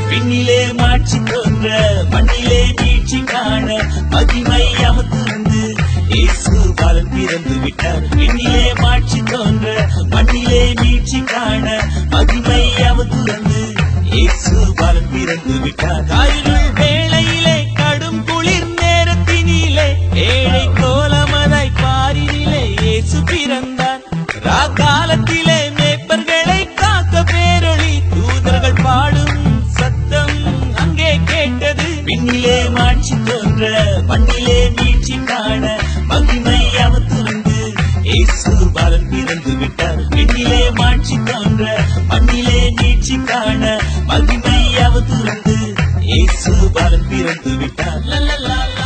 விண்ணிலே மாட்சி தோன்ற மண்ணிலே மீட்சி காண மகிமை அமர்ந்திருந்து இயேசு பாலன் பிறந்து விட்டார் விண்ணிலே மாட்சி தோன்ற மண்ணிலே மீட்சி காண மகிமை அமர்ந்திருந்து இயேசு பாலன் பிறந்து விட்டார் காரிருள் வேளையிலே கடும் குளிர் நேரத்தினிலே ஏழை கோலமதாய் பாரினிலே இயேசு பிறந்தார் ராக்காலத்திலே மேய்ப்பர்களை காக்க பேரொளி தூதர்கள் பாடும் சத்தம் அங்கே கேட்டது விண்ணிலே மாட்சி தோன்ற மண்ணிலே மீட்சி காண மகிமை அவத்துருந்து இயேசு பாலன் பிறந்து விட்டார் விண்ணிலே மாட்சி தோன்ற மண்ணிலே மீட்சி காண மகிமை அவத்துருந்து இயேசு பாலன் பிறந்து விட்டார் லல்லலா